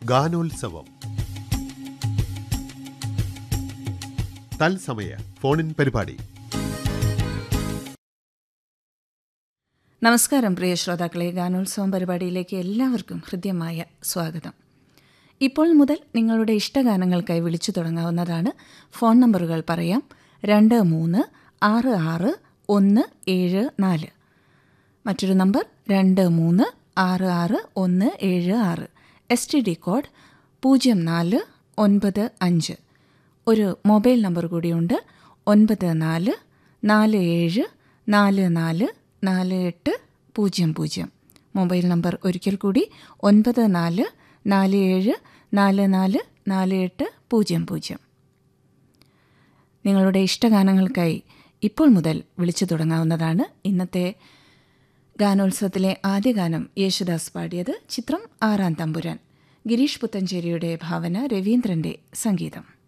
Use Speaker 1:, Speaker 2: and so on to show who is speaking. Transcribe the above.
Speaker 1: ഗാനോത്സവം തത്സമയ ഫോണിൻ പരിപാടി
Speaker 2: നമസ്കാരം പ്രിയ ശ്രോതാക്കളെ ഗാനോത്സവം പരിപാടിയിലേക്ക് എല്ലാവർക്കും ഹൃദ്യമായ സ്വാഗതം ഇപ്പോൾ മുതൽ നിങ്ങളുടെ ഇഷ്ടഗാനങ്ങൾക്കായി വിളിച്ചു തുടങ്ങാവുന്നതാണ് ഫോൺ നമ്പറുകൾ പറയാം രണ്ട് മൂന്ന് ആറ് ആറ് ഒന്ന് ഏഴ് നാല് മറ്റൊരു നമ്പർ രണ്ട് മൂന്ന് ആറ് ആറ് ഒന്ന് ഏഴ് ആറ് എസ് ടി ഡി കോഡ് പൂജ്യം നാല് ഒൻപത് അഞ്ച് ഒരു മൊബൈൽ നമ്പർ കൂടിയുണ്ട് ഒൻപത് നാല് നാല് ഏഴ് നാല് നാല് നാല് എട്ട് പൂജ്യം പൂജ്യം മൊബൈൽ നമ്പർ ഒരിക്കൽ കൂടി ഒൻപത് നാല് നാല് ഏഴ് നാല് നാല് നാല് എട്ട് പൂജ്യം പൂജ്യം നിങ്ങളുടെ ഇഷ്ടഗാനങ്ങൾക്കായി ഇപ്പോൾ മുതൽ വിളിച്ചു തുടങ്ങാവുന്നതാണ് ഇന്നത്തെ ഗാനോത്സവത്തിലെ ആദ്യ ഗാനം യേശുദാസ് പാടിയത് ചിത്രം ആറാം തമ്പുരാൻ ഗിരീഷ് പുത്തഞ്ചേരിയുടെ ഭാവന രവീന്ദ്രന്റെ സംഗീതം